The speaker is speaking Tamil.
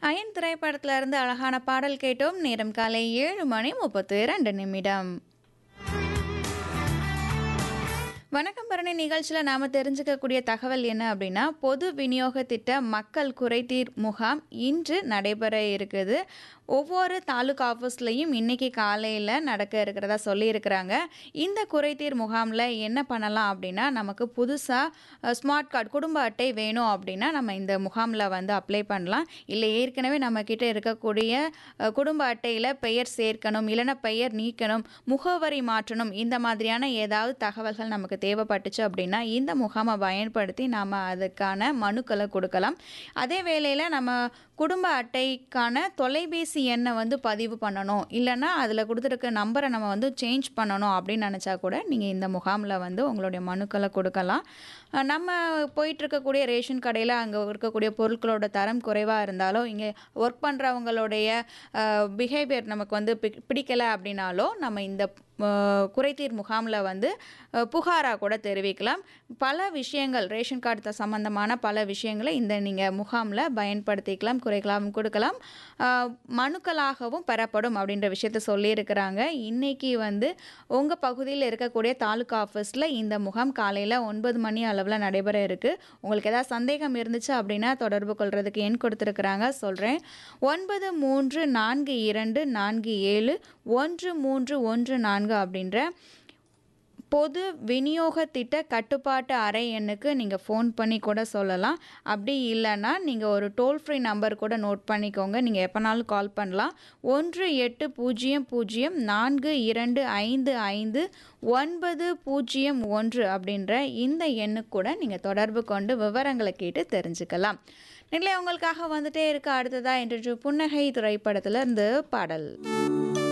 அயன் திரைப்படத்துல இருந்து அழகான பாடல் கேட்டோம் நேரம் காலை ஏழு மணி முப்பத்து இரண்டு நிமிடம் வணக்கம் பரணி நிகழ்ச்சியில் நாம் தெரிஞ்சுக்கக்கூடிய தகவல் என்ன அப்படின்னா பொது விநியோக திட்ட மக்கள் குறைதீர் முகாம் இன்று நடைபெற இருக்குது ஒவ்வொரு தாலுகா ஆஃபீஸ்லேயும் இன்னைக்கு காலையில் நடக்க இருக்கிறதா சொல்லியிருக்கிறாங்க இந்த குறைதீர் முகாமில் என்ன பண்ணலாம் அப்படின்னா நமக்கு புதுசாக ஸ்மார்ட் கார்டு குடும்ப அட்டை வேணும் அப்படின்னா நம்ம இந்த முகாமில் வந்து அப்ளை பண்ணலாம் இல்லை ஏற்கனவே நம்மக்கிட்ட இருக்கக்கூடிய அஹ், குடும்ப அட்டையில் பெயர் சேர்க்கணும் இல்லைன்னா பெயர் நீக்கணும் முகவரி மாற்றணும் இந்த மாதிரியான ஏதாவது தகவல்கள் நமக்கு தேவைப்பட்டுச்சு அப்படின்னா இந்த முகாமை பயன்படுத்தி நாம் அதுக்கான மனுக்களை கொடுக்கலாம் அதே வேளையில் நம்ம குடும்ப அட்டைக்கான தொலைபேசி எண்ணை வந்து பதிவு பண்ணணும் இல்லைன்னா அதில் கொடுத்துருக்க நம்பரை நம்ம வந்து சேஞ்ச் பண்ணணும் அப்படின்னு நினச்சா கூட நீங்கள் இந்த முகாமில் வந்து உங்களுடைய மனுக்களை கொடுக்கலாம் அஹ் நம்ம போயிட்டு இருக்கக்கூடிய ரேஷன் கடையில் அங்கே இருக்கக்கூடிய பொருட்களோட தரம் குறைவாக இருந்தாலும் இங்கே ஒர்க் பண்ணுறவங்களுடைய பிஹேவியர் நமக்கு வந்து பிக்- பிடிக்கல அப்படின்னாலோ நம்ம இந்த அஹ், குறைதீர் முகாமில் வந்து புகாராக கூட தெரிவிக்கலாம் பல விஷயங்கள் ரேஷன் கார்டு சம்மந்தமான பல விஷயங்களை இந்த நீங்கள் முகாமில் பயன்படுத்திக்கலாம் குறைக்கலாம் கொடுக்கலாம் அஹ், மனுக்களாகவும் பெறப்படும் அப்படின்ற விஷயத்த சொல்லியிருக்கிறாங்க இன்னைக்கு வந்து உங்கள் பகுதியில் இருக்கக்கூடிய தாலுகா ஆஃபீஸில் இந்த முகாம் காலையில் ஒன்பது மணி அளவில் நடைபெற இருக்குது உங்களுக்கு ஏதாவது சந்தேகம் இருந்துச்சு அப்படின்னா தொடர்பு கொள்றதுக்கு எண் கொடுத்துருக்குறாங்க சொல்கிறேன் ஒன்பது மூன்று நான்கு இரண்டு நான்கு ஏழு ஒன்று மூன்று ஒன்று நான்கு அப்படின்ற பொது விநியோக திட்ட கட்டுப்பாட்டு அறை எண்ணுக்கு நீங்கள் ஃபோன் பண்ணி கூட சொல்லலாம் அப்படி இல்லைன்னா நீங்கள் ஒரு டோல் ஃப்ரீ நம்பர் கூட நோட் பண்ணிக்கோங்க நீங்கள் எப்போனாலும் கால் பண்ணலாம் ஒன்று எட்டு பூஜ்ஜியம் பூஜ்ஜியம் நான்கு இரண்டு ஐந்து ஐந்து ஒன்பது பூஜ்ஜியம் ஒன்று அப்படின்ற இந்த எண்ணுக்கு கூட நீங்கள் தொடர்பு கொண்டு விவரங்களை கேட்டு தெரிஞ்சுக்கலாம் நிலை உங்களுக்காக வந்துட்டே இருக்க அடுத்ததா இன்று புன்னகை திரைப்படத்துல இருந்து பாடல்